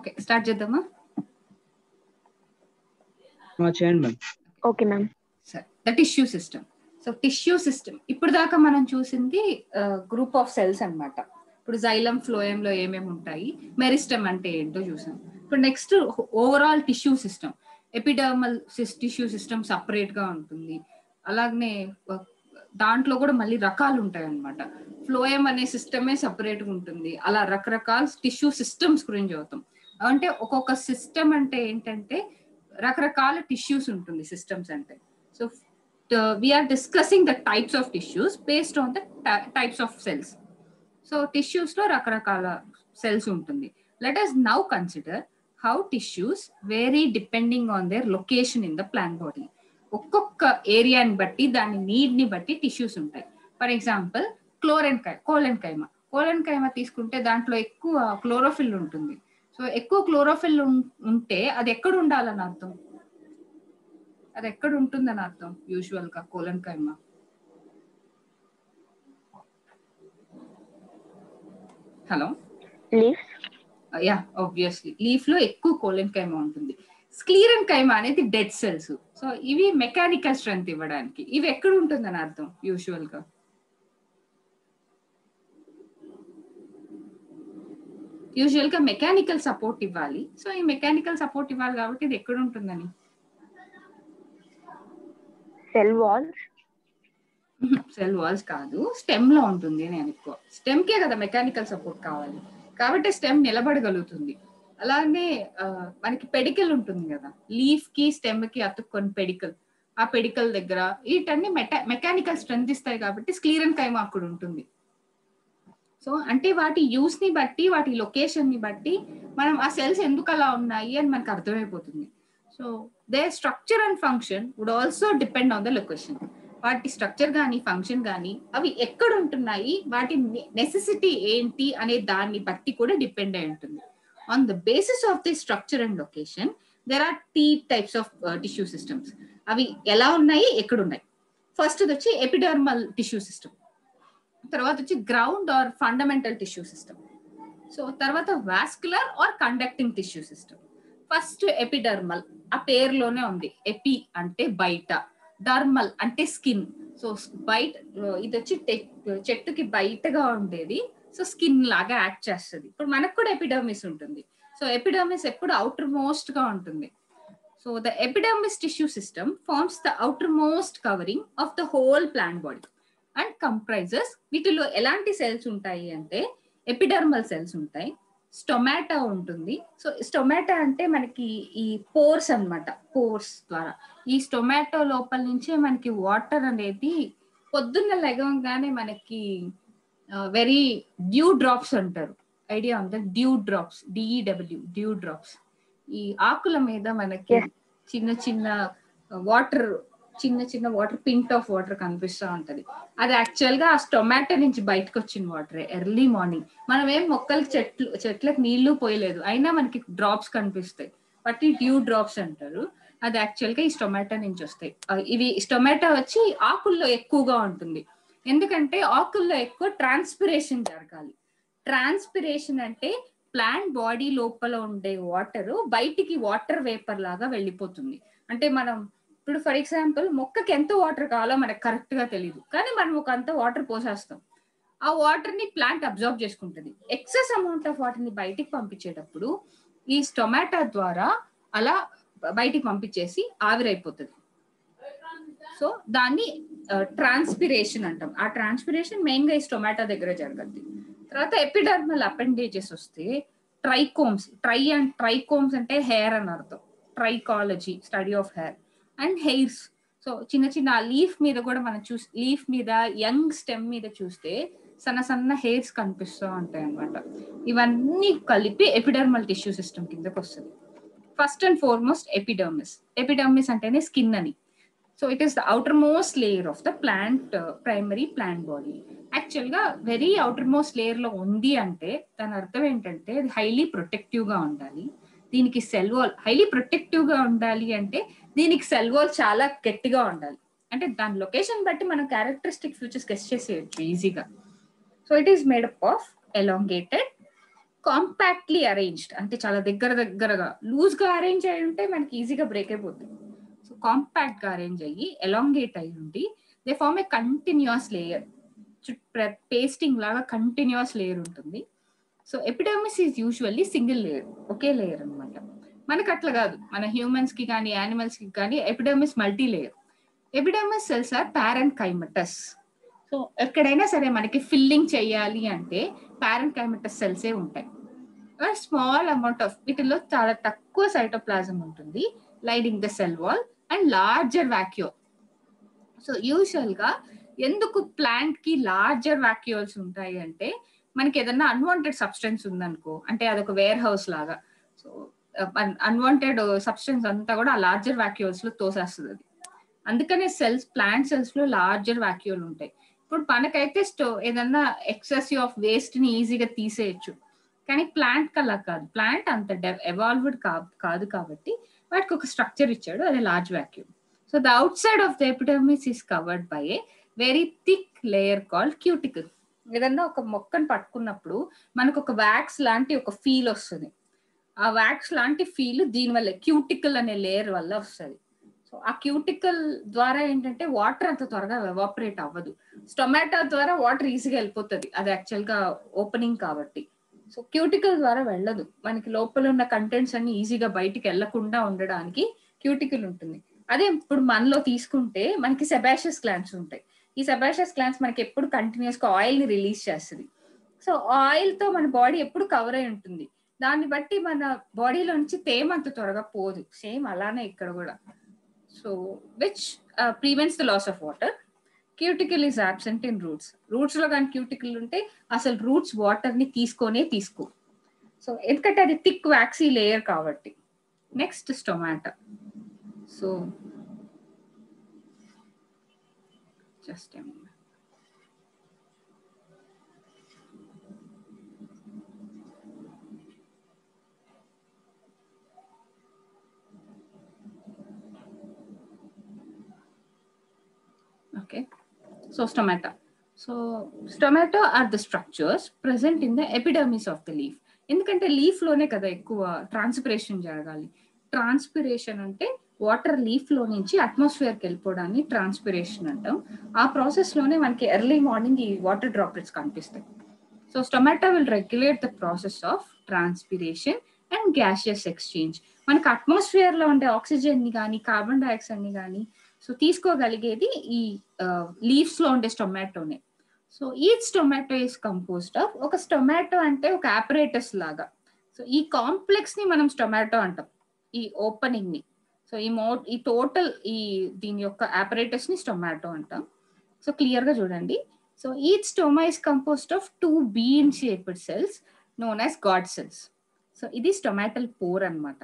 Okay start చేద్దామా ఆ, చేయండి మ్యామ్ ఓకే మ్యామ్ సరే the tissue system so tissue system ఇప్పుడు దాకా మనం చూసింది గ్రూప్ ఆఫ్ సెల్స్ అన్నమాట ఇప్పుడు జైలం ఫ్లోయం లో ఏమేమి ఉంటాయి మెరిస్టమ్ అంటే ఏంటో చూసాం ఇప్పుడు next overall tissue system epidermal tissue system separate గా ఉంటుంది అలాగనే uh, దాంట్లో కూడా మళ్ళీ రకాలు ఉంటాయి అన్నమాట ఫ్లోయం అనే సిస్టమే సపరేట్ గా ఉంటుంది అలా రకరకాల టిష్యూ సిస్టమ్స్ గురించి చదువుతాం అంటే ఒక్కొక్క సిస్టమ్ అంటే ఏంటంటే రకరకాల టిష్యూస్ ఉంటుంది సిస్టమ్స్ అంటే so we're discussing the types of tissues based on the types of cells so tissues లో రకరకాల సెల్స్ ఉంటుంది let us now consider how tissues vary depending on their location in the plant body ఒక్కొక్క ఏరియాని బట్టి దాని need ని బట్టి tissues ఉంటాయి ఫర్ ఎగ్జాంపుల్ క్లోరెన్ కై కోలెన్ కైమ కోలెన్ కైమ తీసుకుంటే దాంట్లో ఎక్కువ క్లోరోఫిల్ ఉంటుంది సో ఎక్కువ క్లోరోఫిల్ ఉంటే అది ఎక్కడ ఉండాలని అర్థం అది ఎక్కడ ఉంటుందని అర్థం యూజువల్ గా కోలన్ కైమ హలో లీవ్స్ యా ఆబ్వియస్లీ లీఫ్ లో ఎక్కువ కోలన్ కైమ ఉంటుంది స్క్లీరన్ కైమ అనేది డెడ్ సెల్స్ సో ఇవి మెకానికల్ స్ట్రెంగ్త్ ఇవ్వడానికి ఇవి ఎక్కడ ఉంటుందని అర్థం యూజువల్ గా యూజువల్ గా మెకానికల్ సపోర్ట్ ఇవ్వాలి సో ఈ మెకానికల్ సపోర్ట్ ఇవ్వాలి కాబట్టి ఇది ఎక్కడ ఉంటుందని సెల్ వాల్స్ సెల్ వాల్స్ కాదు స్టెమ్ లో ఉంటుంది నేను ఎక్కువ స్టెమ్ కే కదా మెకానికల్ సపోర్ట్ కావాలి కాబట్టి స్టెమ్ నిలబడగలుగుతుంది అలానే ఆ, మనకి పెడికల్ ఉంటుంది కదా లీఫ్ కి స్టెమ్ కి అతుక్కొని పెడికల్ ఆ పెడికల్ దగ్గర వీటన్ని మెటా మెకానికల్ స్ట్రెంత్ ఇస్తాయి కాబట్టి స్క్లీరన్ కైమ అక్కడ ఉంటుంది సో అంటే వాటి యూస్ ని బట్టి వాటి లొకేషన్ ని బట్టి మనం ఆ సెల్స్ ఎందుకు అలా ఉన్నాయి అని మనకు అర్థమైపోతుంది so they structure and function would also depend on the location వాటి స్ట్రక్చర్ కానీ ఫంక్షన్ కానీ అవి ఎక్కడ ఉంటున్నాయి వాటి నెసెసిటీ ఏంటి అనే దాన్ని బట్టి కూడా డిపెండ్ అయి ఉంటుంది on the basis of the structure and location there are three types of tissue systems అవి ఎలా ఉన్నాయి ఎక్కడ ఉన్నాయి ఫస్ట్ వచ్చి ఎపిడర్మల్ టిష్యూ సిస్టమ్ తర్వాత వచ్చి ground or fundamental tissue system so తర్వాత vascular or conducting tissue system first epidermal ఆ పేరులోనే ఉంది ఎపి అంటే బయట డర్మల్ అంటే స్కిన్ సో బయట ఇది వచ్చి టె- చెట్టుకి బయటగా ఉండేది సో స్కిన్ లాగా యాక్ట్ చేస్తుంది ఇప్పుడు మనకు కూడా ఎపిడర్మిస్ ఉంటుంది సో ఎపిడర్మిస్ ఎప్పుడు అవుటర్ మోస్ట్ గా ఉంటుంది so the epidermis tissue system forms the outermost covering of the whole plant body and comprises వీటిలో ఎలాంటి సెల్స్ ఉంటాయి అంటే ఎపిడర్మల్ సెల్స్ ఉంటాయి స్టొమాటో ఉంటుంది సో స్టొమాటో అంటే మనకి ఈ పోర్స్ అన్నమాట పోర్స్ ద్వారా ఈ స్టొమాటో లోపల నుంచే మనకి వాటర్ అనేది పొద్దున్న లెగవంగానే మనకి వెరీ డ్యూ డ్రాప్స్ అంటారు ఐడియా ఉందా dew drops D E W dew drops ఈ ఆకుల మీద మనకి Yes. చిన్న చిన్న వాటర్ చిన్న చిన్న వాటర్ పింట్ ఆఫ్ వాటర్ కనిపిస్తూ ఉంటది అది యాక్చువల్ గా ఆ టొమాటో నుంచి బయటకు వచ్చిన వాటర్ ఎర్లీ మార్నింగ్ మనం ఏం మొక్కలకి చెట్లు చెట్లకు నీళ్లు పోయలేదు అయినా మనకి డ్రాప్స్ కనిపిస్తాయి వాటి డ్యూ డ్రాప్స్ అంటారు అది యాక్చువల్ గా ఈ టొమాటో నుంచి వస్తాయి ఆ, ఇవి టొమాటో వచ్చి ఆకుల్లో ఎక్కువగా ఉంటుంది ఎందుకంటే ఆకుల్లో ఎక్కువ ట్రాన్స్పిరేషన్ జరగాలి ట్రాన్స్పిరేషన్ అంటే ప్లాంట్ బాడీ లోపల ఉండే వాటర్ బయటికి వాటర్ వేపర్ లాగా వెళ్ళిపోతుంది అంటే మనం ఇప్పుడు ఫర్ ఎగ్జాంపుల్ మొక్కకి ఎంత వాటర్ కావాలో మనకు కరెక్ట్ గా తెలియదు కానీ మనం ఒక అంత వాటర్ పోసేస్తాం ఆ వాటర్ ని ప్లాంట్ అబ్జర్వ్ చేసుకుంటుంది ఎక్సెస్ అమౌంట్ ఆఫ్ వాటర్ ని బయటికి పంపించేటప్పుడు ఈ టొమాటో ద్వారా అలా బయటికి పంపించేసి ఆవిరైపోతుంది సో దాన్ని ట్రాన్స్పిరేషన్ అంటాం ఆ ట్రాన్స్పిరేషన్ మెయిన్ గా ఈ టొమాటో దగ్గర జరగద్ది తర్వాత ఎపిడర్మల్ అపెండేజెస్ వస్తే ట్రైకోమ్స్ ట్రై అండ్ ట్రైకోమ్స్ అంటే హెయిర్ అని అర్థం trichology study of hair and hairs so చిన్న చిన్న లీఫ్ మీద కూడా మనం చూసి లీఫ్ మీద యంగ్ స్టెమ్ మీద చూస్తే సన్న సన్న హెయిర్స్ కనిపిస్తూ ఉంటాయి అన్నమాట ఇవన్నీ కలిపి ఎపిడర్మల్ టిష్యూ సిస్టమ్ కిందకి వస్తుంది first and foremost epidermis epidermis అంటేనే స్కిన్ అని so it is the outermost layer of the plant primary plant body actual గా వెరీ అవుటర్ మోస్ట్ లేయర్ లో ఉంది అంటే దాని అర్థం ఏంటంటే అది హైలీ ప్రొటెక్టివ్ గా ఉండాలి దీనికి సెల్ వాల్ హైలీ ప్రొటెక్టివ్ గా ఉండాలి అంటే దీనికి సెల్ వాల్ చాలా గట్టిగా ఉండాలి అంటే దాని లొకేషన్ బట్టి మనం క్యారెక్టరిస్టిక్ ఫీచర్స్ గెస్ట్ చేసేయచ్చు ఈజీగా so it is made up of elongated compactly arranged అంటే చాలా దగ్గర దగ్గరగా లూజ్ గా అరేంజ్ అయి ఉంటే మనకి ఈజీగా బ్రేక్ అయిపోతుంది సో కాంపాక్ట్ గా అరేంజ్ అయ్యి ఎలాంగేట్ అయి ఉండి they form a continuous layer pasting లాగా కంటిన్యూస్ లేయర్ ఉంటుంది so epidermis is usually single layer ఒకే లేయర్ అనమాట మనకి అట్లా కాదు మన హ్యూమన్స్ కి కానీ యానిమల్స్ కి కానీ epidermis multi layer epidermis cells are parenchymatous so ఎక్కడైనా సరే మనకి ఫిల్లింగ్ చేయాలి అంటే పారెంట్ కైమటస్ సెల్సే ఉంటాయి స్మాల్ అమౌంట్ ఆఫ్ వీటిలో చాలా తక్కువ సైటోప్లాజం ఉంటుంది lining the cell wall and larger vacuole so usual గా ఎందుకు ప్లాంట్ కి లార్జర్ వాక్యూల్స్ ఉంటాయి అంటే మనకి ఏదన్నా అన్వాంటెడ్ సబ్స్టెన్స్ ఉందనుకో అంటే అదొక వేర్ హౌస్ లాగా సో అన్వాంటెడ్ సబ్స్టెన్స్ అంతా కూడా ఆ లార్జర్ వాక్యూల్స్ లో తోసేస్తుంది అది అందుకనే సెల్స్ ప్లాంట్ సెల్స్ లో లార్జర్ వాక్యూల్ ఉంటాయి ఇప్పుడు మనకైతే స్టో ఏదన్నా ఎక్సెసివ్ ఆఫ్ వేస్ట్ ని ఈజీగా తీసేయచ్చు కానీ ప్లాంట్ కల్లా కాదు ప్లాంట్ అంత ఎవాల్వ్డ్ కాదు కాబట్టి వాటికి ఒక స్ట్రక్చర్ ఇచ్చాడు అదే large vacuole so the outside of the epidermis is covered by a very thick layer called cuticle ఏదన్నా ఒక మొక్కను పట్టుకున్నప్పుడు మనకు ఒక వ్యాక్స్ లాంటి ఒక ఫీల్ వస్తుంది ఆ వ్యాక్స్ లాంటి ఫీల్ దీని వల్ల క్యూటికల్ అనే లేయర్ వల్ల వస్తుంది సో ఆ క్యూటికల్ ద్వారా ఏంటంటే వాటర్ అంత త్వరగా ఎవాపరేట్ అవ్వదు టొమాటో ద్వారా వాటర్ ఈజీగా వెళ్ళిపోతుంది అది యాక్చువల్ గా ఓపెనింగ్ కాబట్టి సో క్యూటికల్ ద్వారా వెళ్ళదు మనకి లోపల ఉన్న కంటెంట్స్ అన్ని ఈజీగా బయటికి వెళ్లకుండా ఉండడానికి క్యూటికల్ ఉంటుంది అదే ఇప్పుడు మనలో తీసుకుంటే మనకి సెబాషియస్ గ్లాండ్స్ ఉంటాయి ఈ సెబాషియస్ గ్లాండ్స్ మనకి ఎప్పుడు కంటిన్యూస్ గా ఆయిల్ ని రిలీజ్ చేస్తుంది సో ఆయిల్ తో మన బాడీ ఎప్పుడు కవర్ అయి ఉంటుంది దాన్ని బట్టి మన బాడీలో నుంచి తేమ అంత త్వరగా పోదు సేమ్ అలానే ఇక్కడ కూడా so which prevents the loss of water cuticle is absent in roots roots లో కానీ క్యూటికల్ ఉంటే అసలు రూట్స్ వాటర్ ని తీసుకొనే తీసుకో సో ఎందుకంటే అది థిక్ వ్యాక్సీ లేయర్ కాబట్టి next stomata so just okay so stomata so stomata are the structures present in the epidermis of the leaf ఎందుకంటే లీఫ్ లోనే కదా ఎక్కువ ట్రాన్స్పిరేషన్ జరగాలి ట్రాన్స్పిరేషన్ అంటే వాటర్ లీఫ్ లో నుంచి అట్మాస్ఫియర్ కి వెళ్ళిపోవడాన్ని ట్రాన్స్పిరేషన్ అంటాం ఆ ప్రాసెస్ లోనే మనకి ఎర్లీ మార్నింగ్ ఈ వాటర్ డ్రాప్లెట్స్ కనిపిస్తాయి so stomata will regulate the process of transpiration and gaseous exchange మనకి అట్మాస్ఫియర్ లో ఉండే ఆక్సిజన్ ని కానీ కార్బన్ డైఆక్సైడ్ ని కానీ సో తీసుకోగలిగేది ఈ లీవ్స్ లో ఉండే స్టొమాటోనే so each stomata is composed of ఒక స్టొమాటో అంటే ఒక ఆపరేటస్ లాగా సో ఈ కాంప్లెక్స్ ని మనం స్టొమాటో అంటాం ఈ ఓపెనింగ్ ని సో ఈ మో ఈ టోటల్ ఈ దీని యొక్క ఆపరేటస్ ని స్టొమాటో అంటాం సో క్లియర్ గా చూడండి so each stoma is composed of two bean shaped cells known as guard cells so ఇది స్టొమాటల్ పోర్ అనమాట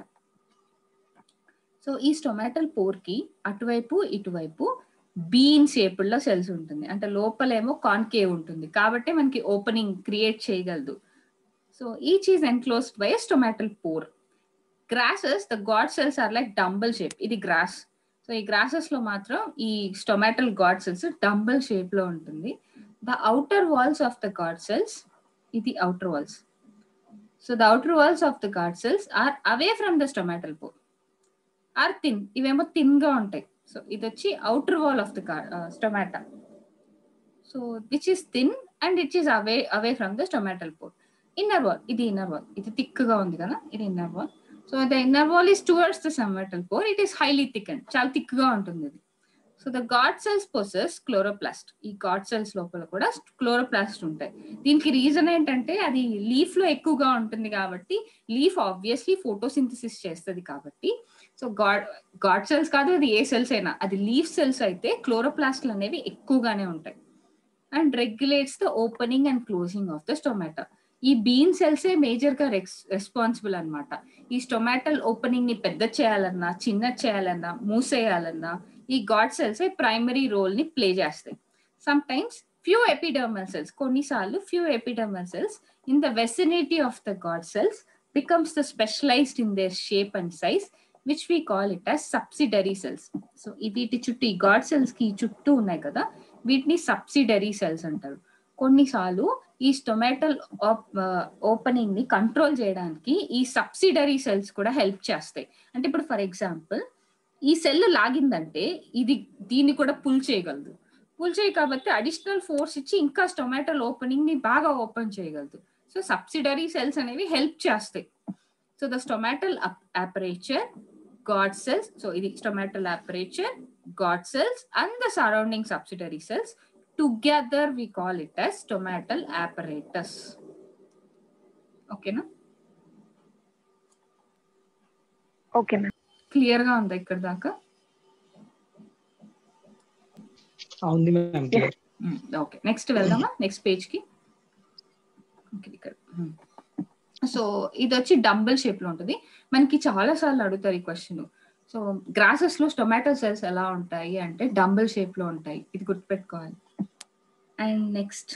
సో ఈ స్టొమాటల్ పోర్ కి అటువైపు ఇటువైపు బీన్ షేపుడ్ లో సెల్స్ ఉంటుంది అంటే లోపలేమో కాన్కేవ్ ఉంటుంది కాబట్టి మనకి ఓపెనింగ్ క్రియేట్ చేయగలదు so each is enclosed by stomatal pore grasses the guard cells are like dumbbell shape ఇది గ్రాస్ సో ఈ గ్రాసెస్ లో మాత్రం ఈ stomatal guard cells dumbbell shape లో ఉంటుంది the outer walls of the guard cells ఇది outer walls so the outer walls of the guard cells are away from the stomatal pore are thin ఇవేమో thin గా ఉంటాయి సో ఇది వచ్చి outer wall of the stomata so which is thin and it is away away from the stomatal pore inner wall ఇది inner wall ఇది thick గా ఉంది కదా ఇది inner wall so the inner wall is towards the stomatal pore it is highly thick and చాలా thick గా ఉంటుంది ఇది so the guard cells possess chloroplast ఈ గాడ్ సెల్స్ లోపల కూడా క్లోరోప్లాస్ట్ ఉంటాయి దీనికి రీజన్ ఏంటంటే అది లీఫ్ లో ఎక్కువగా ఉంటుంది కాబట్టి లీఫ్ ఆబ్వియస్లీ ఫోటోసింథసిస్ చేస్తుంది కాబట్టి సో గాడ్ గాడ్ సెల్స్ కాదు అది ఏ సెల్స్ అయినా అది లీఫ్ సెల్స్ అయితే క్లోరోప్లాస్ట్లు అనేవి ఎక్కువగానే ఉంటాయి and regulates the opening and closing of the stomata ఈ బీన్ సెల్సే మేజర్ గా రెస్పాన్సిబుల్ అనమాట ఈ స్టొమాటల్ ఓపెనింగ్ ని పెద్ద చేయాలన్నా చిన్న చేయాలన్నా మూసేయాలన్నా ఈ గాడ్ సెల్స్ ప్రైమరీ రోల్ ని ప్లే చేస్తాయి sometimes few epidermal cells కొన్నిసార్లు few epidermal cells in the vicinity of the guard cells becomes the specialised in their shape and size which we call it as subsidiary cells so వీటి చుట్టూ ఈ guard cells కి చుట్టూ ఉన్నాయి కదా వీటిని subsidiary cells అంటారు కొన్నిసార్లు ఈ స్టొమాటల్ ఓపెనింగ్ ని కంట్రోల్ చేయడానికి ఈ సబ్సిడరీ సెల్స్ కూడా హెల్ప్ చేస్తాయి అంటే ఇప్పుడు ఫర్ ఎగ్జాంపుల్ ఈ సెల్ లాగిందంటే ఇది దీన్ని కూడా పుల్ చేయగలదు పుల్ చేయి కాబట్టి అడిషనల్ ఫోర్స్ ఇచ్చి ఇంకా స్టొమాటల్ ఓపెనింగ్ ని బాగా ఓపెన్ చేయగలదు సో సబ్సిడరీ సెల్స్ అనేవి హెల్ప్ చేస్తాయి so the stomatal aperture guard cells so ఇది stomatal aperture guard cells and the surrounding subsidiary cells together we call it as stomatal apparatus ఓకేనా okay ma'am clear గా ఉందా ఇక్కడ దాకా ఉంది మ్యామ్ క్లియర్ ఓకే నెక్స్ట్ వెళ్దామా next page కి Okay, ఇక్కడ సో ఇది వచ్చి డంబుల్ షేప్ లో ఉంటుంది మనకి చాలా సార్లు అడుగుతారు ఈ క్వశ్చన్ సో గ్రాసెస్ లో టొమాటో సెల్స్ ఎలా ఉంటాయి అంటే డంబుల్ షేప్ లో ఉంటాయి ఇది గుర్తుపెట్టుకోవాలి and next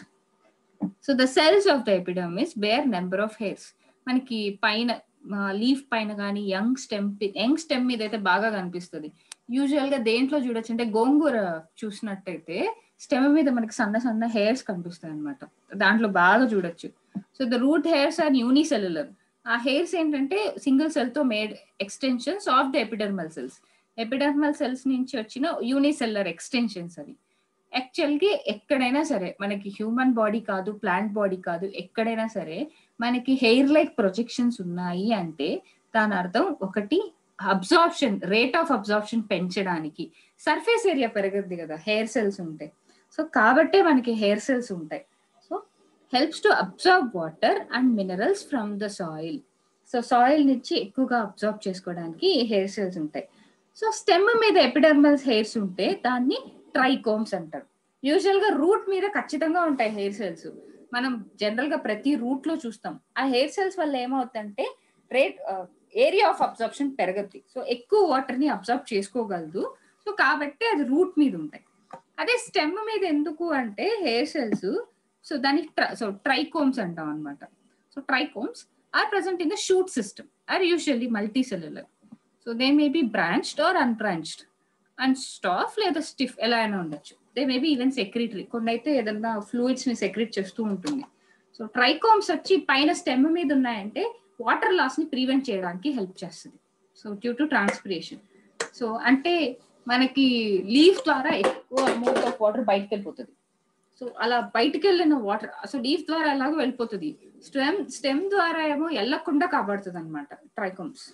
so the cells of the epidermis bear number of hairs మనకి పైన లీఫ్ పైన కానీ యంగ్ స్టెమ్ యంగ్ స్టెమ్ మీద అయితే బాగా కనిపిస్తుంది యూజువల్ గా దేంట్లో చూడొచ్చు అంటే గోంగూర చూసినట్టయితే స్టెమ్ మీద మనకి సన్న సన్న హెయిర్స్ కనిపిస్తాయి అనమాట దాంట్లో బాగా చూడొచ్చు so the root hairs are unicellular ఆ హెయిర్స్ ఏంటంటే సింగిల్ సెల్ తో made extensions of the epidermal cells epidermal cells నుంచి వచ్చిన యూనిసెల్లర్ ఎక్స్టెన్షన్స్ అవి యాక్చువల్ గా ఎక్కడైనా సరే మనకి హ్యూమన్ బాడీ కాదు ప్లాంట్ బాడీ కాదు ఎక్కడైనా సరే మనకి హెయిర్ లైక్ ప్రొజెక్షన్స్ ఉన్నాయి అంటే దాని అర్థం ఒకటి అబ్జార్ప్షన్ రేట్ ఆఫ్ అబ్జార్ప్షన్ పెంచడానికి సర్ఫేస్ ఏరియా పెరగద్ది కదా హెయిర్ సెల్స్ ఉంటాయి సో కాబట్టే మనకి హెయిర్ సెల్స్ ఉంటాయి so helps to absorb water and minerals from the soil so soil నుంచి ఎక్కువగా అబ్జర్వ్ చేసుకోవడానికి హెయిర్ సెల్స్ ఉంటాయి సో స్టెమ్ మీద ఎపిడర్మల్స్ హెయిర్స్ ఉంటే దాన్ని ట్రైకోమ్స్ అంటారు యూజువల్ గా రూట్ మీద ఖచ్చితంగా ఉంటాయి హెయిర్ సెల్స్ మనం జనరల్ గా ప్రతి రూట్ లో చూస్తాం ఆ హెయిర్ సెల్స్ వల్ల ఏమవుతుందంటే రేట్ ఏరియా ఆఫ్ అబ్జర్ప్షన్ పెరగద్ది సో ఎక్కువ వాటర్ ని అబ్జర్వ్ చేసుకోగలదు సో కాబట్టి అది రూట్ మీద ఉంటాయి అదే స్టెమ్ మీద ఎందుకు అంటే హెయిర్ సెల్స్ సో దానికి సో ట్రైకోమ్స్ అంటాం అనమాట so trichomes are present in the shoot system are usually multicellular so they may be branched or unbranched and స్టాఫ్ లేదా స్టిఫ్ ఎలా అయినా ఉండొచ్చు దే మేబీ ఈవెన్ సెక్రిటరీ కొన్ని అయితే ఏదన్నా ఫ్లూయిడ్స్ ని సెక్రెట్ చేస్తూ ఉంటుంది సో ట్రైకోమ్స్ వచ్చి పైన స్టెమ్ మీద ఉన్నాయంటే వాటర్ లాస్ ని ప్రివెంట్ చేయడానికి హెల్ప్ చేస్తుంది so due to transpiration so అంటే మనకి లీఫ్ ద్వారా ఎక్కువ అమౌంట్ ఆఫ్ వాటర్ బయటకు వెళ్ళిపోతుంది సో అలా బయటకు వెళ్ళిన వాటర్ అసలు లీఫ్ ద్వారా ఎలాగో వెళ్ళిపోతుంది స్టెమ్ స్టెమ్ ద్వారా ఏమో వెళ్ళకుండా కాపాడుతుంది అనమాట ట్రైకోమ్స్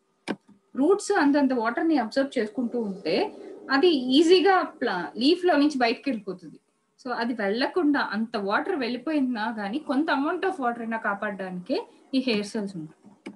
రూట్స్ అంతంత వాటర్ ని అబ్జర్వ్ చేసుకుంటూ ఉంటే అది ఈజీగా లీఫ్ లో నుంచి బయటకు వెళ్ళిపోతుంది సో అది వెళ్లకుండా అంత వాటర్ వెళ్ళిపోయినా కానీ కొంత అమౌంట్ ఆఫ్ వాటర్ అయినా కాపాడడానికే ఈ హెయిర్ సెల్స్ ఉంటాయి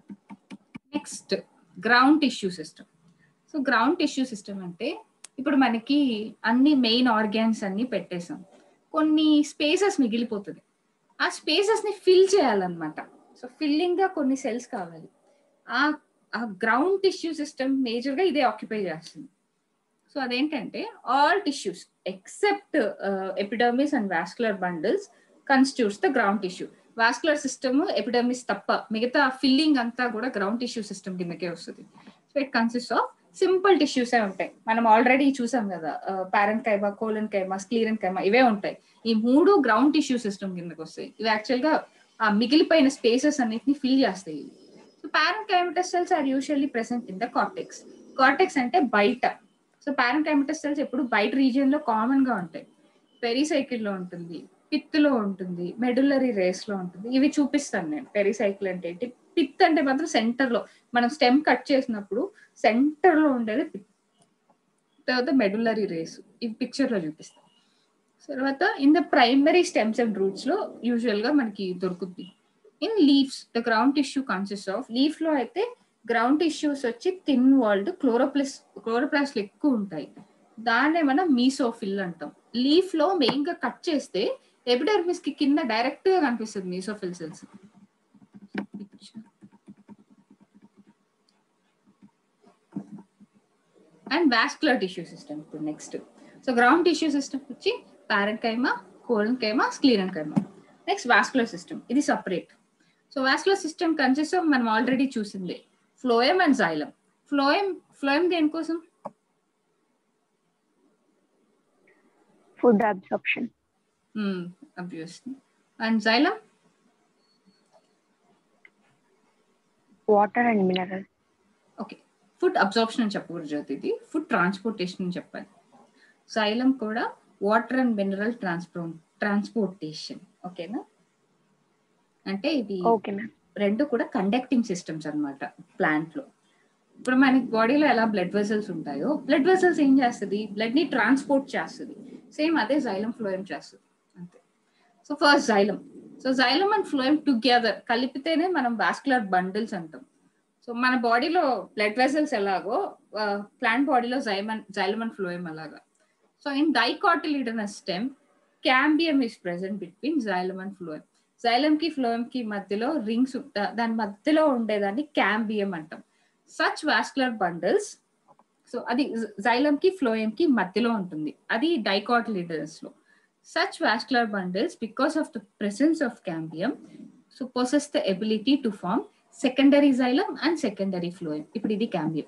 next ground tissue system so ground tissue system అంటే ఇప్పుడు మనకి అన్ని మెయిన్ ఆర్గాన్స్ అన్ని పెట్టేసాం కొన్ని స్పేసెస్ మిగిలిపోతుంది ఆ స్పేసెస్ ని ఫిల్ చేయాలన్నమాట సో ఫిల్లింగ్ గా కొన్ని సెల్స్ కావాలి ఆ ఆ గ్రౌండ్ టిష్యూ సిస్టమ్ మేజర్ గా ఇదే ఆక్యుపై చేస్తుంది సో అదేంటంటే all tissues except epidermis and vascular bundles constitutes the ground tissue vascular system epidermis తప్ప మిగతా ఫిల్లింగ్ అంతా కూడా గ్రౌండ్ టిష్యూ సిస్టమ్ కిందకే వస్తుంది so it consist of simple టిష్యూసే ఉంటాయి మనం ఆల్రెడీ చూసాం కదా పారెంట్ కైమా కోలన్ కైమా స్క్లీరన్ కైమా ఇవే ఉంటాయి ఈ మూడు గ్రౌండ్ టిష్యూ సిస్టమ్ కిందకి వస్తాయి ఇవి యాక్చువల్ గా ఆ మిగిలిపోయిన స్పేసెస్ అన్నిటిని ఫిల్ చేస్తాయి so parenchymatous cells are usually present in the cortex cortex అంటే బయట సో పారెంట్ కైమటస్ సెల్స్ ఎప్పుడు బయట రీజియన్ లో కామన్ గా ఉంటాయి పెరిసైకిల్ లో ఉంటుంది పిత్ లో ఉంటుంది మెడులరీ రేస్ లో ఉంటుంది ఇవి చూపిస్తాను నేను పెరిసైకిల్ అంటే ఏంటి పిత్ అంటే మాత్రం సెంటర్ లో మనం స్టెమ్ కట్ చేసినప్పుడు సెంటర్ లో ఉండేది పిత్ తర్వాత మెడులరీ రేస్ ఇవి పిక్చర్ లో చూపిస్తాను తర్వాత in the primary stems and roots లో యూజువల్ గా మనకి దొరుకుతుంది in leaves the ground tissue consist of leaf లో అయితే గ్రౌండ్ టిష్యూస్ వచ్చి థిన్ వాల్డ్ క్లోరోప్లస్ క్లోరోప్లాస్ట్లు ఎక్కువ ఉంటాయి దాన్నే మనం మీసోఫిల్ అంటాం లీఫ్ లో మెయిన్ గా కట్ చేస్తే ఎపిడర్మిస్ కి కింద డైరెక్ట్ గా కనిపిస్తుంది mesophyll cells and vascular tissue system ఇప్పుడు next so ground tissue system వచ్చి parenchyma collenchyma sclerenchyma next vascular system ఇది separate so vascular system consist of మనం ఆల్రెడీ చూసింది phloem and xylem phloem phloem దేనికోసం food absorption obviously and xylem water and mineral okay food absorption అని చెప్పకూడదు జ్యోతి ఇది food transportation అని చెప్పాలి xylem కూడా water and mineral transpo transportation ఓకేనా అంటే ఇది ఓకే మ్యామ్ రెండు కూడా కండక్టింగ్ సిస్టమ్స్ అన్నమాట ప్లాంట్ లో ఇప్పుడు మనకి బాడీలో ఎలా బ్లడ్ వెసల్స్ ఉంటాయో బ్లడ్ వెసల్స్ ఏం చేస్తుంది బ్లడ్ ని ట్రాన్స్పోర్ట్ చేస్తుంది సేమ్ అదే జైలం ఫ్లోయం చేస్తుంది అంతే so first xylem so xylem and phloem together కలిపితేనే మనం వాస్కులర్ బండిల్స్ అంటాం సో మన బాడీలో బ్లడ్ వెసల్స్ ఎలాగో ప్లాంట్ బాడీలో జైమన్ జైలం అండ్ ఫ్లోయం అలాగా so in dicotyledonous stem cambium is present between xylem and phloem xylem కి ఫ్లోయం కి మధ్యలో రింగ్స్ దాని మధ్యలో ఉండేదాన్ని క్యాంబియం అంటాం సచ్ వాస్కులర్ బండిల్స్ సో అది జైలం కి ఫ్లోయం కి మధ్యలో ఉంటుంది అది డైకాటిలిడనస్ లో such vascular bundles because of the presence of cambium so possess the ability to form secondary xylem and secondary phloem ఇప్పుడు ఇది క్యాంబియం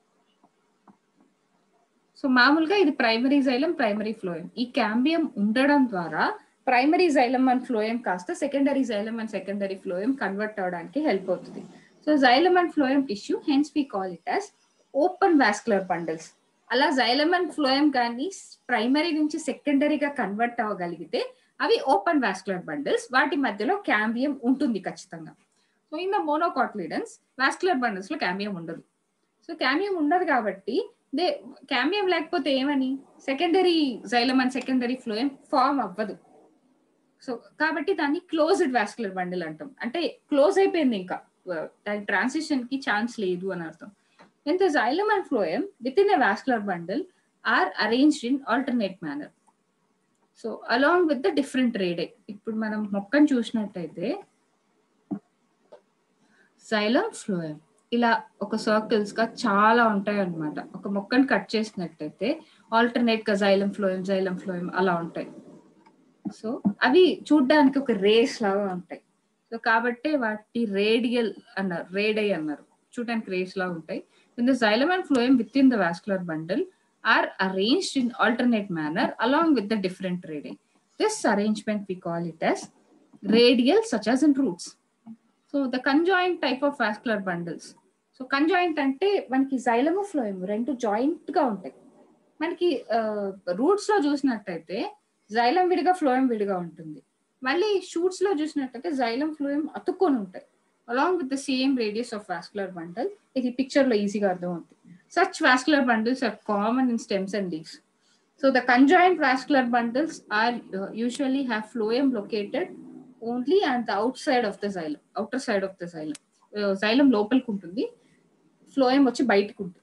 సో మామూలుగా ఇది ప్రైమరీ జైలం ప్రైమరీ ఫ్లోయం ఈ క్యాంబియం ఉండడం ద్వారా ప్రైమరీ జైలం అండ్ ఫ్లోయం కాస్త secondary xylem and secondary phloem convert అవడానికి help అవుతుంది so xylem and phloem tissue hence we call it as open vascular bundles అలా xylem and phloem కానీ primary నుంచి సెకండరీగా కన్వర్ట్ అవ్వగలిగితే అవి ఓపెన్ వాస్కులర్ బండిల్స్ వాటి మధ్యలో క్యాంబియం ఉంటుంది ఖచ్చితంగా so in the monocotyledons vascular bundles లో క్యాంబియం ఉండదు సో క్యాంబియం ఉండదు కాబట్టి దే క్యాంబియం లేకపోతే ఏమని secondary xylem and secondary phloem form అవ్వదు సో కాబట్టి దాన్ని క్లోజ్డ్ వాస్కులర్ బండిల్ అంటాం అంటే క్లోజ్ అయిపోయింది ఇంకా దాని ట్రాన్సిషన్ కి ఛాన్స్ లేదు అని అర్థం ఎంత xylem and phloem within a vascular bundle are arranged in alternate manner so along with the different radii ఇప్పుడు మనం మొక్కను చూసినట్టయితే జైలం ఫ్లోయం ఇలా ఒక సర్కిల్స్ గా చాలా ఉంటాయి అన్నమాట ఒక మొక్కను కట్ చేసినట్టయితే ఆల్టర్నేట్ గా జైలం ఫ్లోయం జైలం ఫ్లోయం అలా ఉంటాయి సో అవి చూడ్డానికి ఒక రేస్ లాగా ఉంటాయి సో కాబట్టి వాటి రేడియల్ అన్నారు రేడై అన్నారు చూడడానికి రేస్ లాగా ఉంటాయి in the xylem and phloem within the vascular bundle are arranged in alternate manner along with the different radii this arrangement we call it as radial such as in roots so the conjoint type of vascular bundles so conjoint అంటే మనకి జైలము phloem రెండు joint గా ఉంటాయి మనకి roots లో చూసినట్టయితే xylem విడిగా phloem విడిగా ఉంటుంది మళ్ళీ షూట్స్ లో చూసినట్టయితే జైలం ఫ్లోయం అతుక్కొని ఉంటాయి along with the same radius of vascular bundle ఇది పిక్చర్ లో ఈజీగా అర్థం అవుతుంది such vascular bundles are common in stems and leaves so the conjoint vascular bundles are usually have phloem located only and the outside of the xylem outer side of the xylem xylem లోపలికి ఉంటుంది phloem వచ్చి బయటకు ఉంటుంది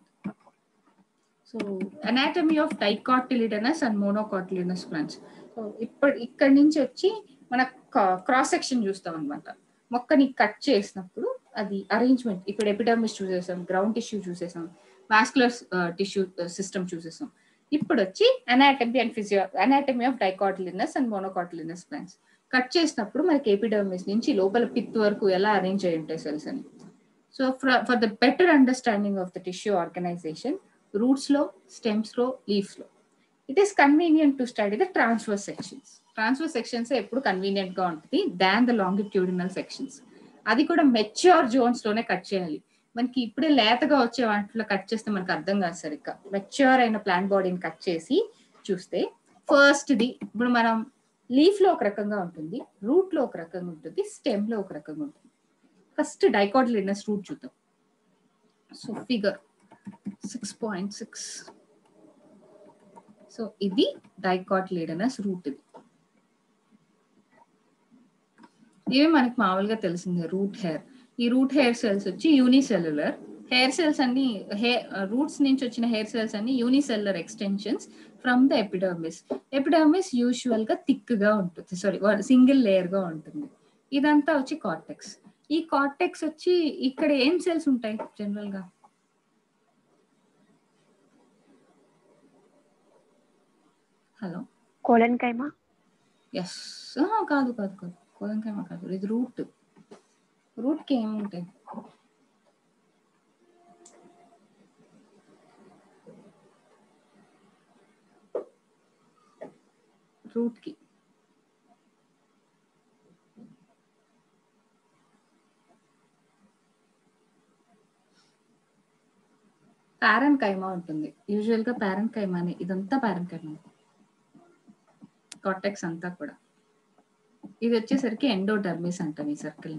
so anatomy of dicotyledonous and monocotyledonous plants so ఇప్పుడు ఇక్కడి నుంచి వచ్చి మన క్రాస్ సెక్షన్ చూస్తాం అనమాట మొక్కని కట్ చేసినప్పుడు అది అరేంజ్మెంట్ ఇప్పుడు ఎపిడర్మిస్ చూసేసాం గ్రౌండ్ టిష్యూ చూసేసాం వాస్కులర్ టిష్యూ సిస్టమ్ చూసేసాం ఇప్పుడు వచ్చి anatomy and physio anatomy of dicotyledonous and monocotyledonous plants cut చేసినప్పుడు మనకి ఎపిడర్మిస్ నుంచి లోపల పిత్ వరకు ఎలా అరేంజ్ అయి ఉంటాయి సెల్స్ అని so for the better understanding of the tissue organisation roots లో స్టెమ్స్ లో లీవ్స్ లో it is convenient to study the transfer sections transfer sections ఎప్పుడు కన్వీనియంట్ గా ఉంటుంది దాన్ ద లాంగిట్యూడినల్ సెక్షన్స్ అది కూడా మెచ్యూర్ జోన్స్ లోనే కట్ చేయాలి మనకి ఇప్పుడే లేతగా వచ్చే వాటిలో కట్ చేస్తే మనకు అర్థం కాదు సరిగ్గా మెచ్యూర్ అయిన ప్లాంట్ బాడీని కట్ చేసి చూస్తే ఫస్ట్ ది ఇప్పుడు మనం లీఫ్ లో ఒక రకంగా ఉంటుంది రూట్ లో ఒక రకంగా ఉంటుంది స్టెమ్ లో ఒక రకంగా ఉంటుంది ఫస్ట్ డైకాటిలినస్ రూట్ చూద్దాం so figure six point six so ఇది డైకాటిలిడనస్ రూట్ ఇది ఇవి మనకి మామూలుగా తెలిసిందే రూట్ హెయిర్ ఈ రూట్ హెయిర్ సెల్స్ వచ్చి యూనిసెల్యులర్ హెయిర్ సెల్స్ అన్ని హెయిర్ రూట్స్ నుంచి వచ్చిన హెయిర్ సెల్స్ అన్ని unicellular extensions from the epidermis epidermis usual గా థిక్ గా ఉంటుంది సారీ సింగిల్ లేయర్ గా ఉంటుంది ఇదంతా వచ్చి కార్టెక్స్ ఈ కార్టెక్స్ వచ్చి ఇక్కడ ఏం సెల్స్ ఉంటాయి జనరల్ గా హలో కోలన్ కైమా ఎస్ కాదు కాదు కాదు కోదంకాయ కాదు ఇది రూట్ రూట్ కి ఏముంటాయి రూట్ కి పారన్ కైమా ఉంటుంది యూజువల్ గా పారన్ కైమా అని ఇదంతా పారన్ కైమా కాటెక్స్ అంతా కూడా ఇది వచ్చేసరికి ఎండోడర్మిస్ అంటాం ఈ సర్కిల్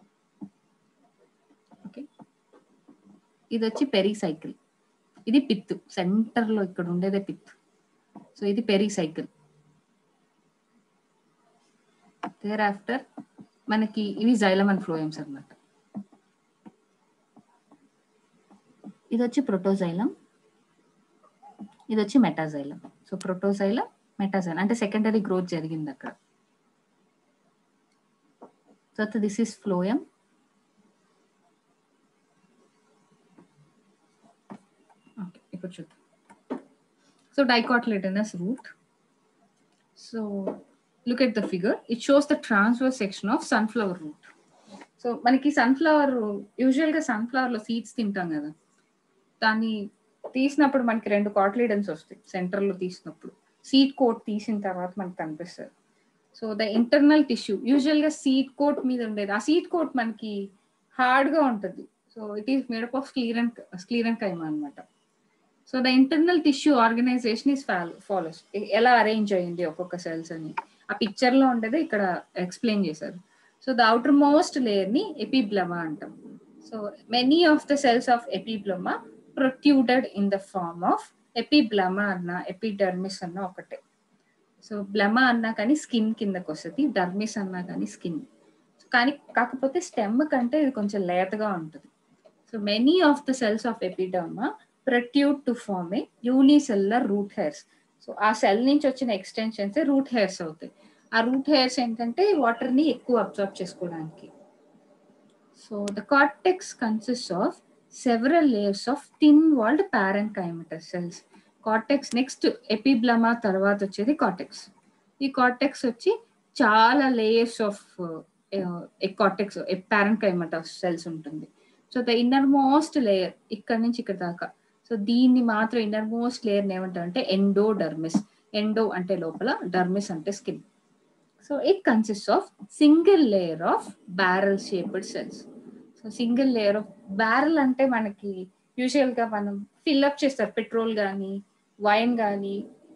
ఓకే ఇది వచ్చి పెరీ సైకిల్ ఇది పిత్తు సెంటర్ లో ఇక్కడ ఉండేదే పిత్తు సో ఇది పెరీ సైకిల్ దేర్ ఆఫ్టర్ మనకి ఇవి జైలం అండ్ ఫ్లోయమ్స్ అన్నమాట ఇది వచ్చి ప్రోటోజైలం ఇది వచ్చి మెటాజైలం సో ప్రోటోజైలం మెటాజైలం అంటే సెకండరీ గ్రోత్ జరిగింది అక్కడ తర్వాత దిస్ ఇస్ ఫ్లోయం ఓకే ఇప్పుడు చూద్దాం so dicotyledonous root so look at the figure it shows the transfer section of sunflower root so మనకి సన్ఫ్లవర్ యూజువల్ గా సన్ఫ్లవర్ లో సీడ్స్ తింటాం కదా దాన్ని తీసినప్పుడు మనకి రెండు కాట్లీడన్స్ వస్తాయి సెంటర్ లో తీసినప్పుడు సీడ్ కోట్ తీసిన తర్వాత మనకి కనిపిస్తుంది so the internal tissue usual గా సీడ్ కోట్ మీద ఉండేది ఆ సీడ్ కోట్ మనకి హార్డ్ గా ఉంటుంది so it is made up of scleren sclerenchyma అనమాట so the internal tissue organisation is follows ఎలా అరేంజ్ అయ్యింది ఒక్కొక్క సెల్స్ అని ఆ పిక్చర్ లో ఉండేది ఇక్కడ ఎక్స్ప్లెయిన్ చేశారు so the outermost layer ని ఎపిబ్లమా అంటాం so many of the cells of epiblema protruded in the form of epiblema అన్న ఎపిడర్మిస్ అన్న ఒకటే సో బ్లమా అన్నా కానీ స్కిన్ కిందకి వస్తుంది డర్మిస్ అన్నా కానీ స్కిన్ కానీ కాకపోతే స్టెమ్ కంటే ఇది కొంచెం లేతగా ఉంటుంది so many of the cells of epidermis protrude to form a unicellular root hairs so ఆ సెల్ నుంచి వచ్చిన ఎక్స్టెన్షన్స్ రూట్ హెయిర్స్ అవుతాయి ఆ రూట్ హెయిర్స్ ఏంటంటే వాటర్ ని ఎక్కువ అబ్జర్వ్ చేసుకోవడానికి so the cortex consist of several layers of thin walled parenchymatous cells cortex next epiblema తర్వాత వచ్చేది కార్టెక్స్ ఈ కార్టెక్స్ వచ్చి చాలా layers of cortex parenchymatous cells ఉంటుంది so the innermost layer ఇక్కడ నుంచి ఇక్కడ దాకా సో దీన్ని మాత్రం ఇన్నర్ మోస్ట్ లేయర్ ఏమంటారు అంటే ఎండోడర్మిస్ ఎండో అంటే లోపల డర్మిస్ అంటే skin so it consist of single layer of barrel shaped cells so single layer of barrel అంటే మనకి యూజువల్ గా మనం ఫిల్అప్ చేస్తారు పెట్రోల్ కానీ వైన్ కానీ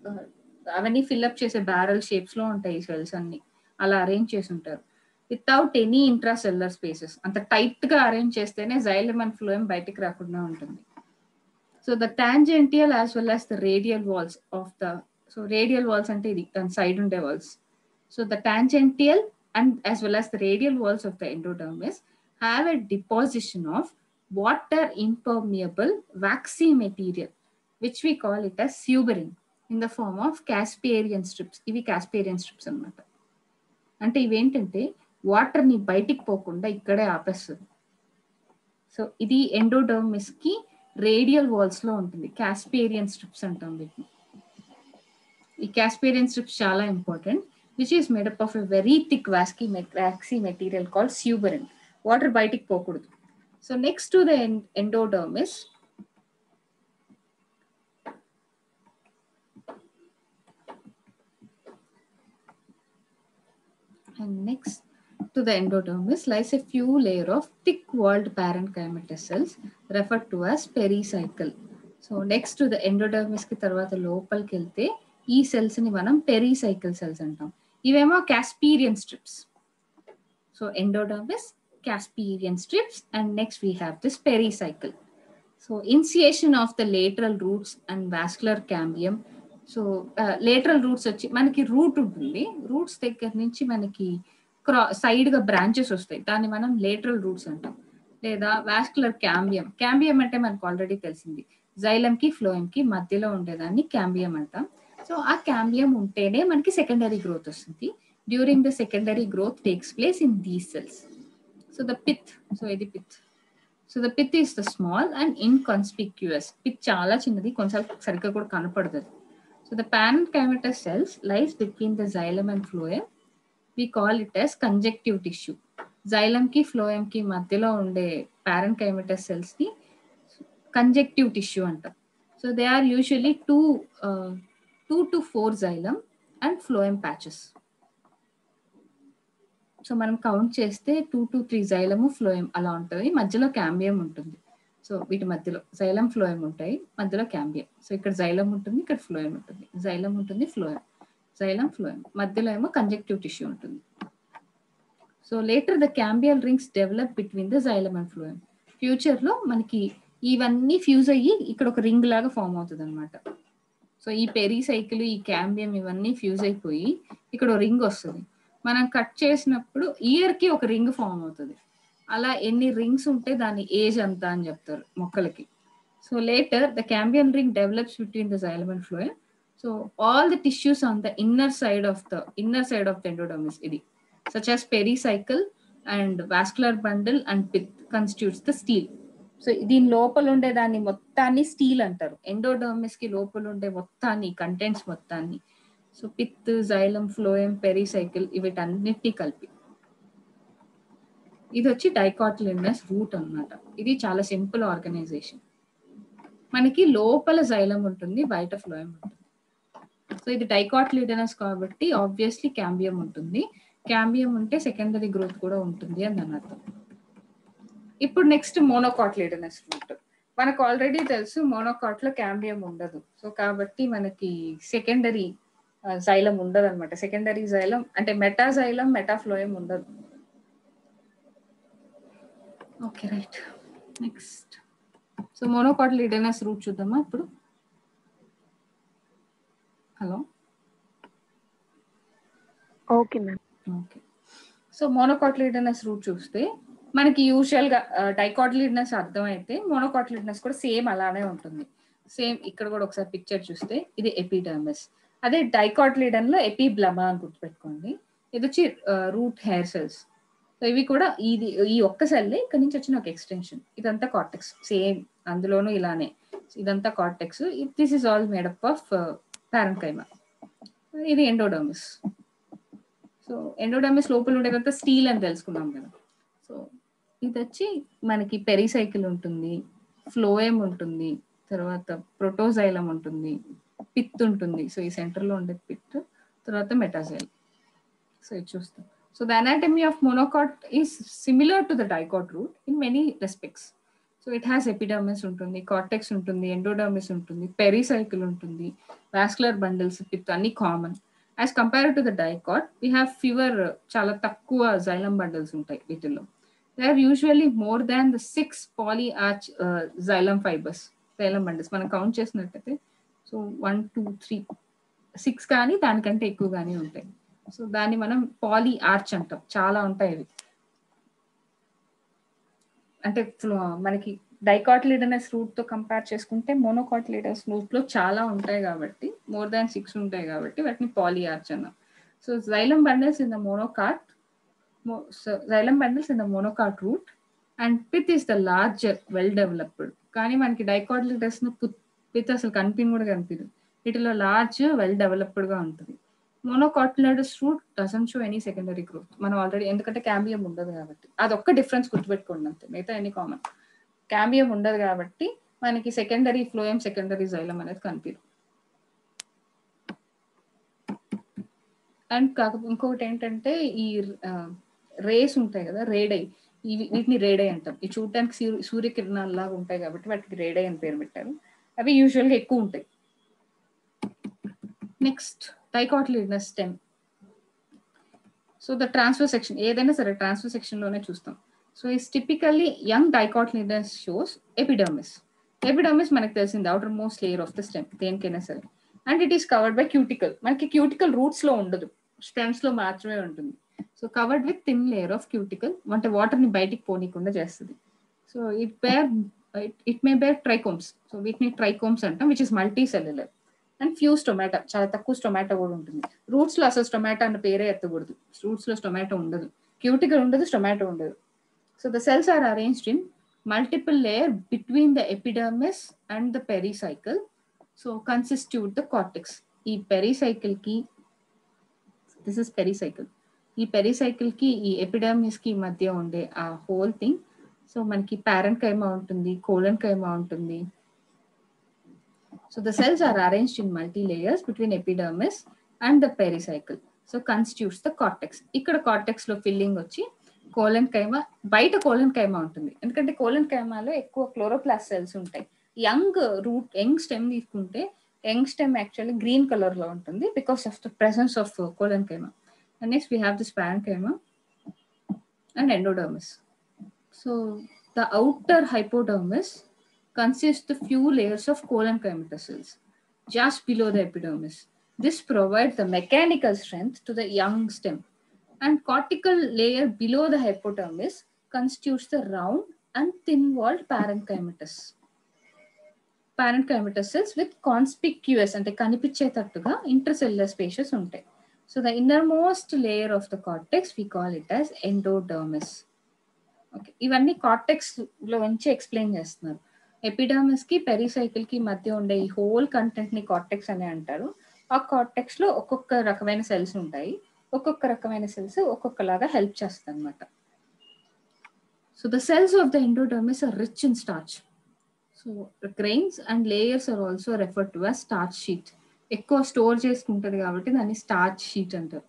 అవన్నీ ఫిల్అప్ చేసే బ్యారల్ షేప్స్ లో ఉంటాయి ఈ సెల్స్ అన్ని అలా అరేంజ్ చేసి ఉంటారు without any intracellular spaces అంత టైట్ గా అరేంజ్ చేస్తేనే జైలమ్ అండ్ ఫ్లోయం బయటికి రాకుండా ఉంటుంది so the tangential as well as the radial walls of the so radial walls అంటే ఇది దాని సైడ్ ఉండే walls so the tangential and as well as the radial walls of the endodermis have a deposition of water impermeable waxy material which we call it as suberin in the form of casparian strips ఇవి casparian strips అన్నమాట అంటే ఇవేంటంటే water ని బయటికి పోకుండా ఇక్కడే ఆపేస్తుంది so ఇది ఎండోడర్మిస్ కి రేడియల్ వాల్స్ లో ఉంటుంది కాస్పేరియన్ స్ట్రిప్స్ అంటాం వీటిని ఈ కాస్పేరియన్ స్ట్రిప్స్ చాలా important which is made up of a very thick వాస్కీ waxy material call suberin water బయటికి పోకూడదు so next to the endodermis and next to the endodermis lies a few layer of thick walled parenchymatous cells referred to as pericycle so next to the endodermis కి తర్వాత లోపలికి వెళ్తే ఈ cells ని మనం pericycle cells అంటాం ఇవేమో Casparian strips so endodermis casperian strips and next we have this pericycle so initiation of the lateral roots and vascular cambium so lateral roots వచ్చి మనకి రూట్ ఉంటుంది రూట్స్ దగ్గర నుంచి మనకి క్రా సైడ్ గా బ్రాంచెస్ వస్తాయి దాన్ని మనం లేటరల్ రూట్స్ అంటాం లేదా వాస్కులర్ క్యాంబియం క్యాంబియం అంటే మనకు ఆల్రెడీ తెలిసింది జైలం కి ఫ్లోయం కి మధ్యలో ఉండేదాన్ని క్యాంబియం అంటాం సో ఆ క్యాంబియం ఉంటేనే మనకి సెకండరీ గ్రోత్ వస్తుంది during the secondary growth takes place in these cells so the pith so ఇది pith so the pith is the small and inconspicuous pith చాలా చిన్నది కొన్నిసార్లు సరిగ్గా కూడా కనపడదు so the parenchymatous cells lies between the xylem and phloem we call it as conjunctive tissue xylem కి phloem కి మధ్యలో ఉండే parenchymatous cells ని కంజెక్టివ్ టిష్యూ అంటాం so they are usually two two to four xylem and phloem patches so మనం count చేస్తే two to three xylem phloem అలా ఉంటుంది మధ్యలో క్యాంబియం ఉంటుంది సో వీటి మధ్యలో జైలం ఫ్లోయం ఉంటాయి మధ్యలో క్యాంబియం సో ఇక్కడ జైలం ఉంటుంది ఇక్కడ ఫ్లోయం ఉంటుంది జైలం ఉంటుంది ఫ్లోయం జైలం ఫ్లోయం మధ్యలో ఏమో కంజక్టివ్ టిష్యూ ఉంటుంది so later the cambial rings develop between the xylem and phloem future లో మనకి ఇవన్నీ ఫ్యూజ్ అయ్యి ఇక్కడ ఒక రింగ్ లాగా ఫామ్ అవుతుంది అనమాట సో ఈ పెరీ సైకిల్ ఈ క్యాంబియం ఇవన్నీ ఫ్యూజ్ అయిపోయి ఇక్కడ రింగ్ వస్తుంది మనం కట్ చేసినప్పుడు ఇయర్ కి ఒక రింగ్ ఫామ్ అవుతుంది అలా ఎన్ని రింగ్స్ ఉంటే దాని ఏజ్ అంతా అని చెప్తారు మొక్కలకి so later the cambium ring develops between the xylem and phloem so all the tissues on the inner side of the inner side of the endodermis ఇది such as pericycle and vascular bundle and pith constitutes the stele so దీని లోపల ఉండే దాన్ని మొత్తాన్ని steel అంటారు endodermis కి లోపల ఉండే మొత్తాన్ని కంటెంట్స్ మొత్తాన్ని so pith xylem phloem pericycle వీటన్నిటిని కలిపి ఇది వచ్చి డైకాట్లినస్ రూట్ అన్నమాట ఇది చాలా సింపుల్ ఆర్గనైజేషన్ మనకి లోపల జైలం ఉంటుంది బయట ఫ్లోయం ఉంటుంది సో ఇది డైకాట్లిడనస్ కాబట్టి ఆబ్వియస్లీ క్యాంబియం ఉంటుంది క్యాంబియం ఉంటే సెకండరీ గ్రోత్ కూడా ఉంటుంది అని దాని అర్థం ఇప్పుడు నెక్స్ట్ మోనోకాట్లిడనస్ రూట్ మనకు ఆల్రెడీ తెలుసు మోనోకాట్ లో క్యాంబియం ఉండదు సో కాబట్టి మనకి సెకండరీ జైలం ఉండదు అనమాట సెకండరీ జైలం అంటే మెటా జైలం మెటాఫ్లోయం ఉండదు okay right next so monocotyledonous root చూద్దామా ఇప్పుడు hello okay ma'am okay so monocotyledonous root చూస్తే మనకి యూజువల్ గా డైకాట్లిడనస్ అర్థమైతే మోనోకాట్లిడనస్ కూడా సేమ్ అలానే ఉంటుంది సేమ్ ఇక్కడ కూడా ఒకసారి పిక్చర్ చూస్తే ఇది ఎపిడర్మిస్ అదే డైకాట్లిడన్ లో ఎపిబ్లమా అని గుర్తుపెట్టుకోండి ఇది వచ్చి రూట్ హెయిర్ సెల్స్ సో ఇవి కూడా ఇది ఈ ఒక్క సెల్ ఇక్కడ నుంచి వచ్చిన ఒక ఎక్స్టెన్షన్ ఇదంతా కార్టెక్స్ సేమ్ అందులోనూ ఇలానే ఇదంతా cortex this is all made up of parenchyma ఇది ఎండోడర్మిస్ సో ఎండోడర్మిస్ లోపల ఉండేదంతా స్టీల్ అని తెలుసుకున్నాం కదా సో ఇది వచ్చి మనకి పెరిసైకిల్ ఉంటుంది ఫ్లోయం ఉంటుంది తర్వాత ప్రోటోజైలం ఉంటుంది పిత్ ఉంటుంది సో ఈ సెంటర్ లో ఉండే పిత్ తర్వాత మెటాజైల్ సో ఇది చూస్తాం so the anatomy of monocot is similar to the dicot root in many respects so it has epidermis ఉంటుంది కార్టెక్స్ ఉంటుంది ఎండోడర్మిస్ ఉంటుంది పెరిసైకిల్ ఉంటుంది వాస్కులర్ బండిల్స్ పిత్ అన్ని common as compare to the dicot we have fewer చాలా తక్కువ xylem bundles ఉంటాయి వీటిల్లో they are usually more than the six polyarch xylem fibres xylem bundles మనం కౌంట్ చేసినట్టయితే so one two three six కానీ దానికంటే ఎక్కువ కానీ ఉంటాయి సో దాన్ని మనం పాలీ ఆర్చ్ అంటాం చాలా ఉంటాయి ఇవి అంటే మనకి డైకాట్లిడనస్ రూట్ తో కంపేర్ చేసుకుంటే మోనోకాట్లిడస్ రూట్ లో చాలా ఉంటాయి కాబట్టి మోర్ దాన్ సిక్స్ ఉంటాయి కాబట్టి వాటిని పాలీ ఆర్చ్ అన్నాం so xylem bundles in the monocot xylem bundles in the monocot root and pith is the larger well developed కానీ మనకి డైకాట్లిడస్ పిత్ అసలు కనిపించి కూడా కనిపించదు వీటిలో లార్జ్ వెల్ డెవలప్డ్ గా ఉంటుంది monocotyledonous root doesn't show any secondary growth మనం ఆల్రెడీ ఎందుకంటే క్యాంబియం ఉండదు కాబట్టి అదొక్క డిఫరెన్స్ గుర్తుపెట్టుకోండి అంతే మిగతా ఎన్ని కామన్ క్యాంబియం ఉండదు కాబట్టి మనకి సెకండరీ ఫ్లోయం సెకండరీ జైలం అనేది కనిపించదు అండ్ కాకపోతే ఇంకొకటి ఏంటంటే ఈ రేస్ ఉంటాయి కదా రేడై ఇవి వీటిని రేడై అంటాం ఇవి చూడటానికి సూర్యకిరణాలు లాగా ఉంటాయి కాబట్టి వాటికి రేడై అని పేరు పెట్టారు అవి యూజువల్గా ఎక్కువ ఉంటాయి next dicotyledonous stem so the transfer section ఏదైనా సరే ట్రాన్స్ఫర్ సెక్షన్ లోనే చూస్తాం so is typically young dicotyledonous shows epidermis epidermis మనకు తెలిసింది outermost layer of the stem దేనికైనా సరే and it is covered by cuticle మనకి క్యూటికల్ రూట్స్ లో ఉండదు స్టెమ్స్ లో మాత్రమే ఉంటుంది so covered with thin layer of cuticle అంటే వాటర్ ని బయటికి పోనీకుండా చేస్తుంది so it bear it may bear trichomes so వీటిని ట్రైకోమ్స్ అంటాం which is multicellular and few stomata చాలా తక్కువ టొమాటో కూడా ఉంటుంది రూట్స్ లో అసలు టొమాటో అన్న పేరే ఎత్తకూడదు రూట్స్ లో టొమాటో ఉండదు క్యూటికల్ ఉండదు టొమాటో ఉండదు so the cells are arranged in multiple layer between the epidermis and the pericycle so constitute the cortex ఈ పెరిసైకిల్ కి దిస్ ఇస్ పెరిసైకిల్ ఈ పెరిసైకిల్ కి ఈ ఎపిడర్మిస్ కి మధ్య ఉండే ఆ హోల్ థింగ్ సో మనకి ప్యారెంట్ కైమా ఉంటుంది కోలన్ కైమా ఉంటుంది so the cells are arranged in multi layers between epidermis and the pericycle so constitutes the cortex ఇక్కడ కార్టెక్స్ లో ఫిల్లింగ్ వచ్చి కోలన్ కైమా బయట కోలన్ కైమా ఉంటుంది ఎందుకంటే కోలన్ కైమాలో ఎక్కువ క్లోరోప్లాస్ట్ సెల్స్ ఉంటాయి యంగ్ రూట్ యంగ్ స్టెమ్ తీసుకుంటే young stem actually green colour లో ఉంటుంది because of the presence of collenchyma and next we have this parenchyma and endodermis so the outer hypodermis consists the few layers of colonchymata cells just below the epidermis. This provides the mechanical strength to the young stem. And cortical layer below the hypodermis constitutes the round and thin-walled parenchymatous. Parenchymatous cells with conspicuous అంటే కనిపించేటట్టుగా intercellular spaces ఉంటాయి so the innermost layer of the cortex we call it as endodermis okay ఇవన్నీ cortex లో నుంచి explain చేస్తున్నారు epidermis కి pericycle కి మధ్య ఉండే ఈ హోల్ కంటెంట్ ని కార్టెక్స్ అని అంటారు ఆ కార్టెక్స్ లో ఒక్కొక్క రకమైన సెల్స్ ఉంటాయి ఒక్కొక్క రకమైన సెల్స్ ఒక్కొక్కలాగా హెల్ప్ చేస్తాయి అనమాట so the cells of the endodermis are rich in starch so grains and layers are also refer to a starch sheath ఎక్కువ స్టోర్ చేసుకుంటది కాబట్టి దాన్ని స్టార్చ్ షీట్ అంటారు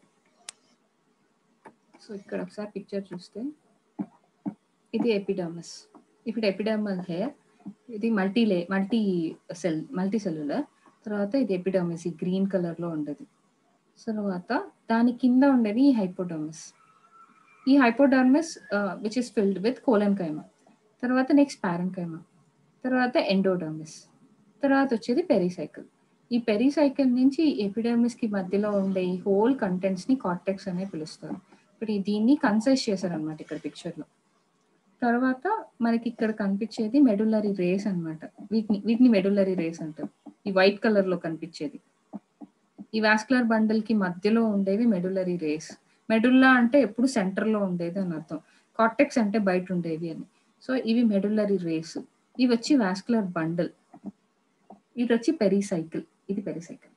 సో ఇక్కడ ఒకసారి పిక్చర్ చూస్తే ఇది ఎపిడర్మస్ ఇప్పుడు ఎపిడర్మల్ హెయిర్ ఇది multi lay multi cell multicellular తర్వాత ఇది ఎపిడర్మిస్ ఈ గ్రీన్ కలర్ లో ఉండేది తర్వాత దాని కింద ఉండేది ఈ హైపోడర్మిస్ ఈ hypodermis which is filled with collenchyma తర్వాత నెక్స్ట్ పారెన్ కైమా తర్వాత ఎండోడర్మిస్ తర్వాత వచ్చేది పెరిసైకిల్ ఈ పెరిసైకిల్ నుంచి ఎపిడర్మిస్ కి మధ్యలో ఉండే ఈ హోల్ కంటెంట్స్ ని కార్టెక్స్ అనే పిలుస్తారు ఇప్పుడు దీన్ని కన్సైజ్ చేశారు అనమాట ఇక్కడ పిక్చర్ లో తర్వాత మనకి ఇక్కడ కనిపించేది మెడులరీ రేస్ అనమాట వీటిని వీటిని మెడులరీ రేస్ అంటారు ఈ వైట్ కలర్ లో కనిపించేది ఈ వాస్కులర్ బండల్ కి మధ్యలో ఉండేవి మెడులరీ రేస్ మెడుల్లా అంటే ఎప్పుడు సెంటర్ లో ఉండేది అని అర్థం కార్టెక్స్ అంటే బయట ఉండేవి అని సో ఇవి మెడులరీ రేస్ ఇవి వచ్చి వాస్కులర్ బండల్ ఇది వచ్చి పెరిసైకిల్ ఇది పెరిసైకిల్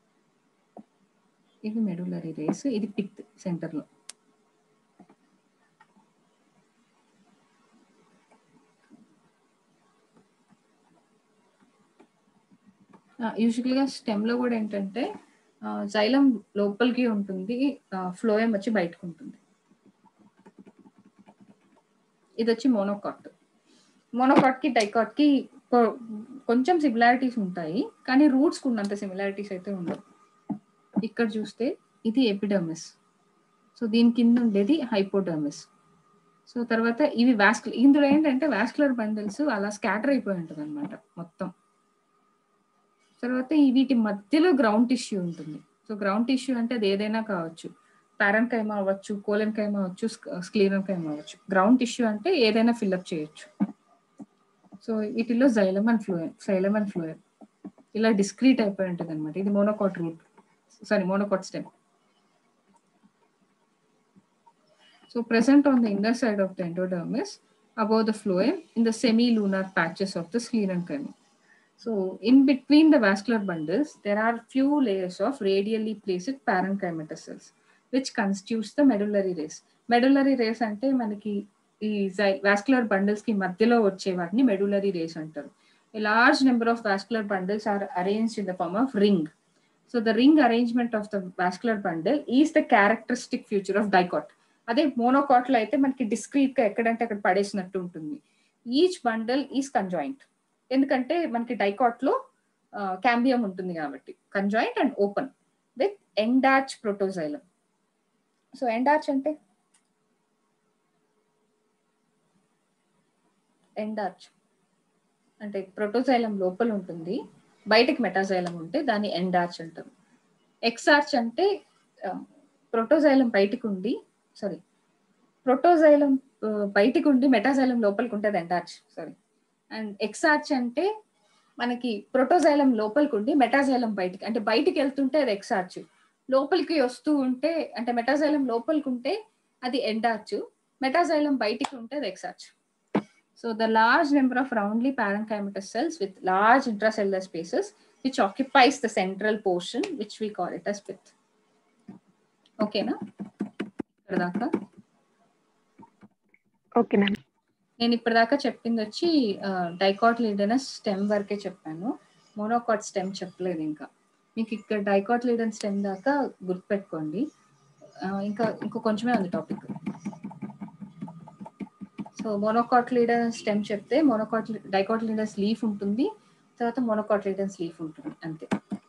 ఇది మెడులరీ రేస్ ఇది పిత్ సెంటర్ లో యూజువల్ గా స్టెమ్ లో కూడా ఏంటంటే జైలం లోపలికి ఉంటుంది ఫ్లోయం వచ్చి బయటకు ఉంటుంది ఇది వచ్చి మోనోకాట్ మోనోకాట్ కి డైకాట్ కి కొంచెం సిమిలారిటీస్ ఉంటాయి కానీ రూట్స్ ఉన్నంత సిమిలారిటీస్ అయితే ఉండవు ఇక్కడ చూస్తే ఇది ఎపిడర్మిస్ సో దీని కింద ఉండేది హైపోడర్మిస్ సో తర్వాత ఇవి వాస్కులర్ ఇందులో ఏంటంటే వాస్కులర్ బండిల్స్ అలా స్కాటర్ అయిపోయి ఉంటుంది అనమాట మొత్తం తర్వాత ఈ వీటి మధ్యలో గ్రౌండ్ టిష్యూ ఉంటుంది సో గ్రౌండ్ టిష్యూ అంటే అది ఏదైనా కావచ్చు పారన్ కైమా అవ్వచ్చు కోలన్ కైమా అవ్వచ్చు స్క్లీరన్ కైమా అవ్వచ్చు గ్రౌండ్ టిష్యూ అంటే ఏదైనా ఫిల్అప్ చేయొచ్చు సో వీటిలో xylem and phloem xylem and phloem ఇలా డిస్క్రీట్ అయిపోయి ఉంటుంది అనమాట ఇది monocot root sorry monocot stem so present on the inner side of the endodermis above the phloem in the semilunar patches of the sclerenchyma. So in between the vascular bundles, there are few layers of radially placed parenchymatous cells, which constitutes the medullary race. Medullary race అంటే మనకి ఈ vascular bundles కి మధ్యలో వచ్చే వాటిని medullary rays అంటారు A large number of vascular bundles are arranged in the form of ring. So the ring arrangement of the vascular bundle is the characteristic feature of dicot. అదే monocot లో అయితే మనకి discrete గా ఎక్కడంటే అక్కడ పడేసినట్టు ఉంటుంది each bundle is conjoint ఎందుకంటే మనకి డైకాట్ లో క్యాంబియం ఉంటుంది కాబట్టి conjoint and open with endarch protoxylem so endarch అంటే ఎండాచ్ అంటే ప్రోటోజైలం లోపల ఉంటుంది బయటకి మెటాజైలం ఉంటే దాన్ని ఎండాచ్ అంటారు ఎక్సార్చ్ అంటే ప్రోటోజైలం బయటకు ఉండి సారీ ప్రోటోజైలం బయటకు ఉండి మెటాజైలం లోపలికి ఉంటుంది ఎండార్చ్ సారీ అండ్ ఎక్సార్చ్ అంటే మనకి ప్రోటోజైలం లోపలికి ఉండి మెటాజైలం బయటికి అంటే బయటికి వెళ్తుంటే అది ఎక్సార్చ్ లోపలికి వస్తూ ఉంటే అంటే మెటాజైలం లోపలికి ఉంటే అది ఎండార్చ్ మెటాజైలం బయటికి ఉంటే అది exarch so the large number of roundly parenchymatous cells with large intracellular spaces which occupies the central portion which we call it as pith ఓకేనా ఇక్కడ దాకా ఓకే మ్యామ్ నేను ఇప్పటిదాకా చెప్పింది వచ్చి డైకాట్ లీడనస్ స్టెమ్ వరకే చెప్పాను మోనోకాట్ స్టెమ్ చెప్పలేదు ఇంకా మీకు ఇక్కడ డైకాట్ లీడన్ స్టెమ్ దాకా గుర్తుపెట్టుకోండి ఇంకా ఇంకో కొంచెమే ఉంది టాపిక్ సో మోనోకాట్లీడన్ స్టెమ్ చెప్తే మోనోకాట్ డైకాట్లీడస్ లీఫ్ ఉంటుంది తర్వాత మోనోకాట్లీడన్స్ లీఫ్ ఉంటుంది అంతే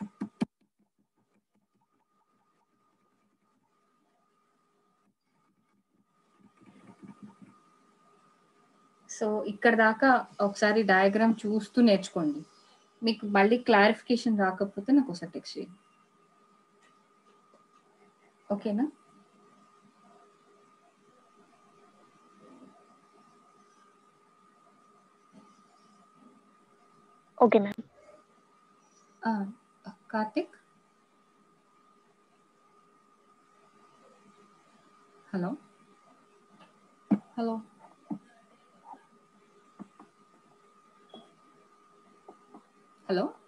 సో ఇక్కడ దాకా ఒకసారి డయాగ్రామ్ చూస్తూ నేర్చుకోండి మీకు మళ్ళీ క్లారిఫికేషన్ రాకపోతే నాకు ఒకసారి టెక్స్ట్ చేయండి ఓకేనా ఓకే మ్యామ్ ఆ, కార్తిక్ హలో హలో హలో